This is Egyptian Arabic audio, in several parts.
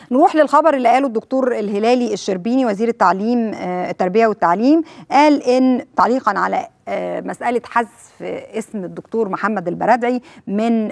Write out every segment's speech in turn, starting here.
نروح للخبر اللي قاله الدكتور الهلالي الشربيني وزير التعليم التربيه والتعليم قال ان تعليقا على مساله حذف اسم الدكتور محمد البرادعي من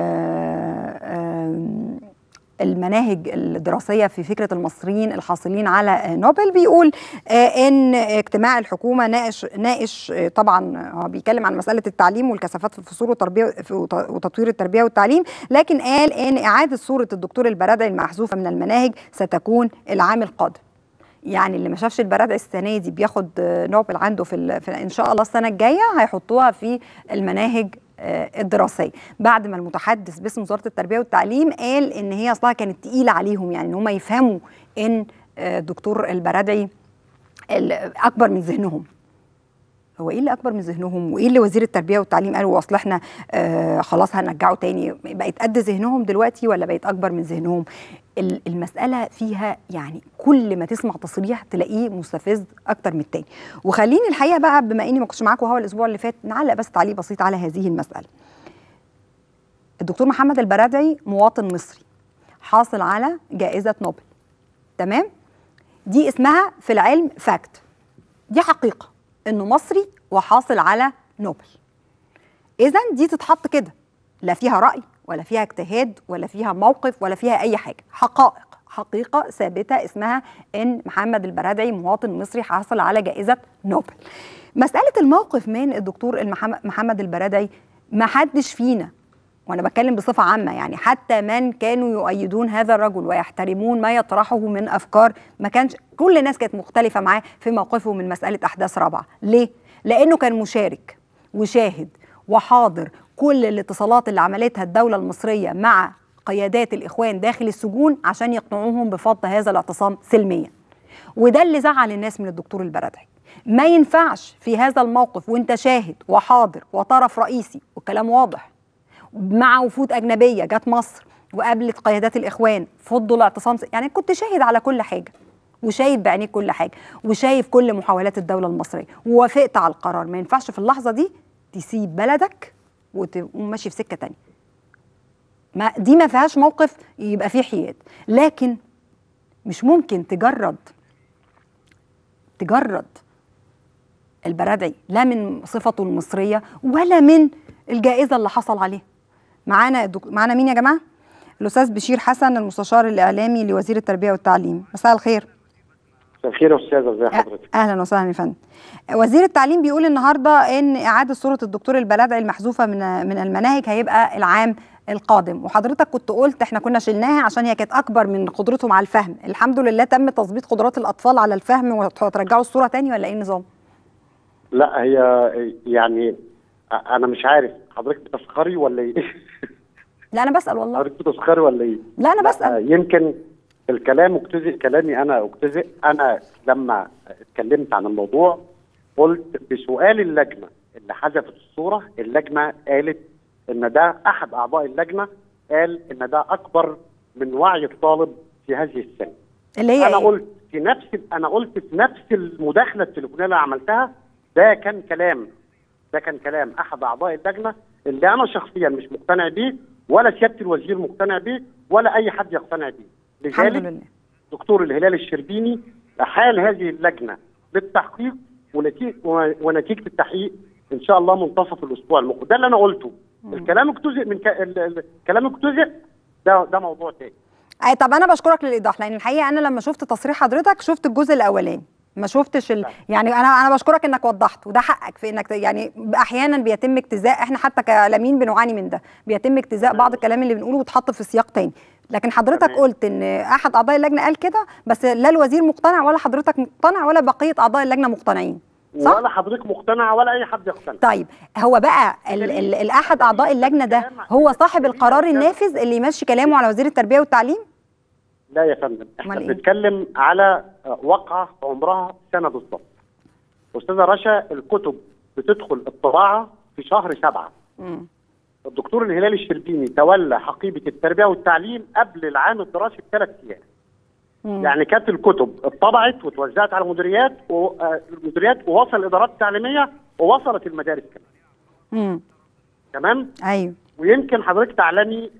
المناهج الدراسيه في فكره المصريين الحاصلين على نوبل بيقول ان اجتماع الحكومه ناقش ناقش طبعا هو بيتكلم عن مساله التعليم والكثافات في الفصول والتربيه وتطوير التربيه والتعليم لكن قال ان اعاده صوره الدكتور البرادعي المحذوفه من المناهج ستكون العام القادم يعني اللي ما شافش البرادعي السنه دي بياخد نوبل عنده في, في ان شاء الله السنه الجايه هيحطوها في المناهج الدراسيه بعد ما المتحدث باسم وزاره التربيه والتعليم قال ان هي اصلها كانت تقيله عليهم يعني ان هم يفهموا ان الدكتور البرادعي اكبر من ذهنهم هو ايه اللي اكبر من ذهنهم وايه اللي وزير التربيه والتعليم قالوا اصل احنا آه خلاص هنرجعه تاني بقت قد ذهنهم دلوقتي ولا بقت اكبر من ذهنهم المساله فيها يعني كل ما تسمع تصريح تلاقيه مستفز اكتر من التاني وخليني الحقيقه بقى بما اني ما كنتش معاكم هو الاسبوع اللي فات نعلق بس تعليق بسيط على هذه المساله الدكتور محمد البرادعي مواطن مصري حاصل على جائزه نوبل تمام دي اسمها في العلم فاكت دي حقيقه انه مصري وحاصل على نوبل اذا دي تتحط كده لا فيها راي ولا فيها اجتهاد ولا فيها موقف ولا فيها اي حاجه حقائق حقيقه ثابته اسمها ان محمد البرادعي مواطن مصري حاصل على جائزه نوبل مساله الموقف من الدكتور محمد البرادعي ما حدش فينا وانا بتكلم بصفه عامه يعني حتى من كانوا يؤيدون هذا الرجل ويحترمون ما يطرحه من افكار ما كانش كل الناس كانت مختلفه معاه في موقفه من مساله احداث رابعه ليه لانه كان مشارك وشاهد وحاضر كل الاتصالات اللي عملتها الدوله المصريه مع قيادات الاخوان داخل السجون عشان يقنعوهم بفض هذا الاعتصام سلميا وده اللي زعل الناس من الدكتور البرادعي ما ينفعش في هذا الموقف وانت شاهد وحاضر وطرف رئيسي والكلام واضح مع وفود اجنبيه جت مصر وقابلت قيادات الاخوان فضوا الاعتصام يعني كنت شاهد على كل حاجه وشايف بعينيك كل حاجه وشايف كل محاولات الدوله المصريه ووافقت على القرار ما ينفعش في اللحظه دي تسيب بلدك وتقوم ماشي في سكه تانية ما دي ما فيهاش موقف يبقى فيه حياد لكن مش ممكن تجرد تجرد البرادعي لا من صفته المصريه ولا من الجائزه اللي حصل عليها معانا دك... معانا مين يا جماعه الاستاذ بشير حسن المستشار الاعلامي لوزير التربيه والتعليم مساء الخير مساء الخير يا استاذه ازي حضرتك اهلا وسهلا يا فندم وزير التعليم بيقول النهارده ان اعاده صوره الدكتور البلدعي المحذوفه من من المناهج هيبقى العام القادم وحضرتك كنت قلت احنا كنا شلناها عشان هي كانت اكبر من قدرتهم على الفهم الحمد لله تم تظبيط قدرات الاطفال على الفهم وترجعوا الصوره تاني ولا ايه النظام لا هي يعني انا مش عارف حضرتك بتسخري ولا ايه لا انا بسال والله حضرتك بتسخري ولا ايه لا انا بسال يمكن الكلام اجتزئ كلامي انا اجتزئ انا لما اتكلمت عن الموضوع قلت بسؤال اللجنه اللي حذفت الصوره اللجنه قالت ان ده احد اعضاء اللجنه قال ان ده اكبر من وعي الطالب في هذه السنه اللي هي انا إيه؟ قلت في نفس انا قلت في نفس المداخله التليفونيه اللي عملتها ده كان كلام ده كان كلام احد اعضاء اللجنه اللي انا شخصيا مش مقتنع بيه ولا سياده الوزير مقتنع بيه ولا اي حد يقتنع بيه الحمد لذلك لله دكتور الهلال الشربيني احال هذه اللجنه للتحقيق ونتيجه ونتيجه التحقيق ان شاء الله منتصف الاسبوع المقبل ده اللي انا قلته الكلام اجتزئ من ك... ال- ال- الكلام اجتزئ ده ده موضوع تاني أي طب انا بشكرك للايضاح لان الحقيقه انا لما شفت تصريح حضرتك شفت الجزء الاولاني ما شفتش ال... يعني انا انا بشكرك انك وضحت وده حقك في انك ت- يعني احيانا بيتم اجتزاء احنا حتى كاعلاميين بنعاني من ده بيتم اجتزاء بعض الكلام اللي بنقوله وتحط في سياق تاني لكن حضرتك تمام. قلت ان احد اعضاء اللجنه قال كده بس لا الوزير مقتنع ولا حضرتك مقتنع ولا بقيه اعضاء اللجنه مقتنعين صح؟ ولا حضرتك مقتنع ولا اي حد يقتنع طيب هو بقى ال ال الاحد اعضاء اللجنه ده هو صاحب القرار النافذ اللي يمشي كلامه على وزير التربيه والتعليم لا يا فندم احنا أمال إيه؟ بنتكلم على واقعه عمرها سنه بالظبط استاذه رشا الكتب بتدخل الطباعه في شهر سبعه مم. الدكتور الهلال الشربيني تولى حقيبه التربيه والتعليم قبل العام الدراسي بثلاث ايام مم. يعني كانت الكتب اتطبعت وتوزعت على المديريات والمديريات ووصل الادارات التعليميه ووصلت المدارس كمان مم. تمام ايوه ويمكن حضرتك تعلمي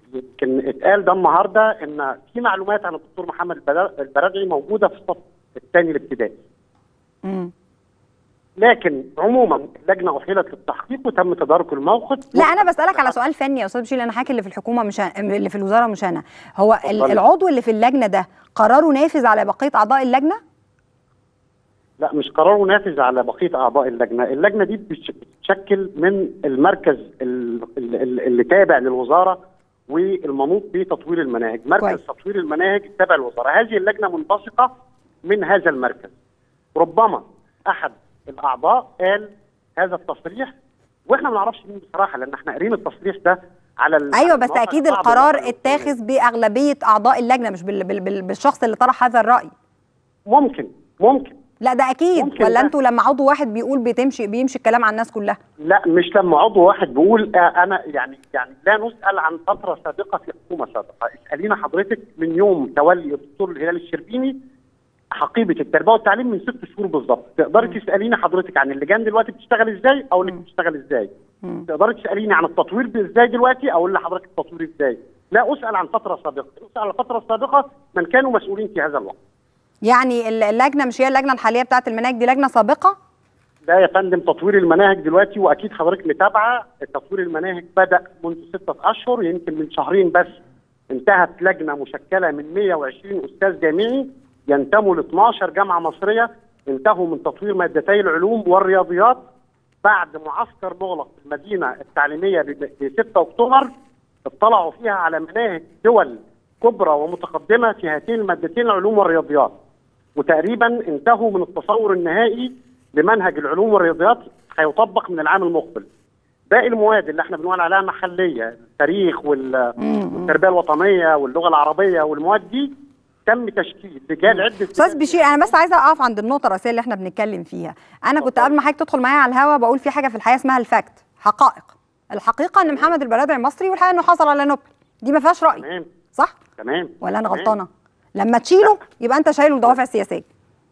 يمكن اتقال ده النهارده ان في معلومات عن الدكتور محمد البر- البرادعي موجوده في الصف الثاني الابتدائي مم. لكن عموما اللجنه احيلت للتحقيق وتم تدارك الموقف لا انا بسالك على سؤال فني يا استاذ بشير انا حاكي اللي في الحكومه مش أنا- اللي في الوزاره مش انا هو ال- اتفضلي. العضو اللي في اللجنه ده قراره نافذ على بقيه اعضاء اللجنه لا مش قرار نافذ على بقيه اعضاء اللجنه، اللجنه دي بتش- بتتشكل من المركز ال- ال- ال- اللي تابع للوزاره والمنوط بتطوير المناهج، مركز كويس. تطوير المناهج تابع للوزاره، هذه اللجنه منبثقه من هذا المركز. ربما احد الاعضاء قال هذا التصريح واحنا ما نعرفش مين بصراحه لان احنا قاريين التصريح ده على ال- ايوه على بس المواقع اكيد بعض القرار المواقع اتاخذ باغلبيه اعضاء اللجنه مش بال بال بال بالشخص اللي طرح هذا الراي ممكن ممكن لا ده اكيد ممكن ولا ده. انتوا لما عضو واحد بيقول بتمشي بيمشي الكلام على الناس كلها لا مش لما عضو واحد بيقول آه انا يعني يعني لا نسال عن فتره سابقه في حكومه سابقه، اسالينا حضرتك من يوم تولي الدكتور الهلال الشربيني حقيبه التربيه والتعليم من ست شهور بالظبط، تقدري تساليني حضرتك عن اللجان دلوقتي بتشتغل ازاي اقول لك بتشتغل ازاي. مم. تقدري تساليني عن التطوير ازاي دلوقتي اقول لحضرتك التطوير ازاي. لا اسال عن فتره سابقه، اسال عن الفتره السابقه من كانوا مسؤولين في هذا الوقت. يعني ال- اللجنه مش هي اللجنه الحاليه بتاعه المناهج دي لجنه سابقه لا يا فندم تطوير المناهج دلوقتي واكيد حضرتك متابعه تطوير المناهج بدا منذ سته اشهر يمكن من شهرين بس انتهت لجنه مشكله من 120 استاذ جامعي ينتموا ل 12 جامعه مصريه انتهوا من تطوير مادتي العلوم والرياضيات بعد معسكر مغلق في المدينه التعليميه ب 6 اكتوبر اطلعوا فيها على مناهج دول كبرى ومتقدمه في هاتين المادتين العلوم والرياضيات وتقريبا انتهوا من التصور النهائي لمنهج العلوم والرياضيات هيطبق من العام المقبل. باقي المواد اللي احنا بنقول عليها محليه التاريخ وال- والتربيه الوطنيه واللغه العربيه والمواد دي تم تشكيل لجان عده استاذ بشير انا بس عايزه اقف عند النقطه الرئيسيه اللي احنا بنتكلم فيها انا كنت اتفضل. قبل ما حضرتك تدخل معايا على الهوا بقول في حاجه في الحياه اسمها الفاكت حقائق الحقيقه ان محمد البرادعي مصري والحقيقه انه حصل على نوبل دي ما فيهاش راي تمام صح تمام ولا انا تمام. غلطانه لما تشيله يبقى انت شايله لدوافع سياسيه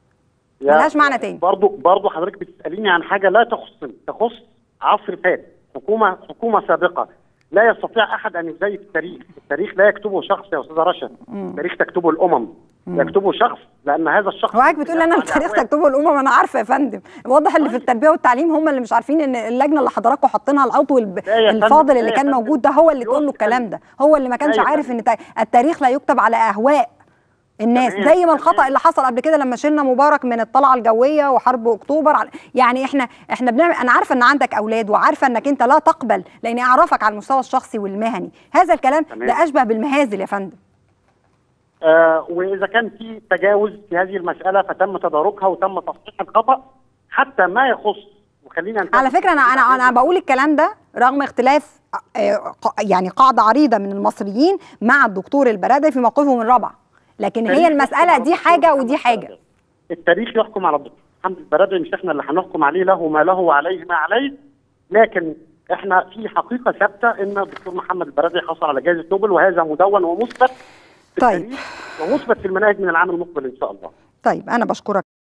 يا- ملهاش معنى تاني. برضو برضو حضرتك بتساليني عن حاجه لا تخص تخص عصر فات حكومه حكومه سابقه لا يستطيع احد ان يزيف التاريخ، التاريخ لا يكتبه شخص يا استاذه رشا، التاريخ تكتبه الامم، يكتبه شخص لان هذا الشخص هو حضرتك بتقول انا يفعل التاريخ أعوام. تكتبه الامم انا عارفه يا فندم واضح اللي في التربيه والتعليم هم اللي مش عارفين ان اللجنه اللي حضراتكم حاطينها العضو الب- لا يا فندم، الفاضل لا اللي يا كان فندم. موجود ده هو اللي تقول له يوسف الكلام ده هو اللي ما كانش يا عارف فندم. ان تا- التاريخ لا يكتب على اهواء الناس تمام، زي ما الخطا تمام. اللي حصل قبل كده لما شلنا مبارك من الطلعه الجويه وحرب اكتوبر على- يعني احنا احنا بنعمل انا عارفه ان عندك اولاد وعارفه انك انت لا تقبل لاني اعرفك على المستوى الشخصي والمهني هذا الكلام تمام. ده اشبه بالمهازل يا فندم آه واذا كان في تجاوز في هذه المساله فتم تداركها وتم تصحيح الخطا حتى ما يخص وخلينا ننتبه- على فكره انا انا انا بقول الكلام ده رغم اختلاف آه، ق- يعني قاعده عريضه من المصريين مع الدكتور البرادعي في موقفه من رابعه لكن هي التاريخ المساله يحكم دي على حاجه الدكتور ودي محمد حاجه البرادعي. التاريخ يحكم على الدكتور محمد البرادعي مش احنا اللي هنحكم عليه له ما له وعليه ما عليه لكن احنا في حقيقه ثابته ان الدكتور محمد البرادعي حصل على جائزه نوبل وهذا مدون ومثبت في طيب. التاريخ ومثبت في المناهج من العام المقبل ان شاء الله طيب انا بشكرك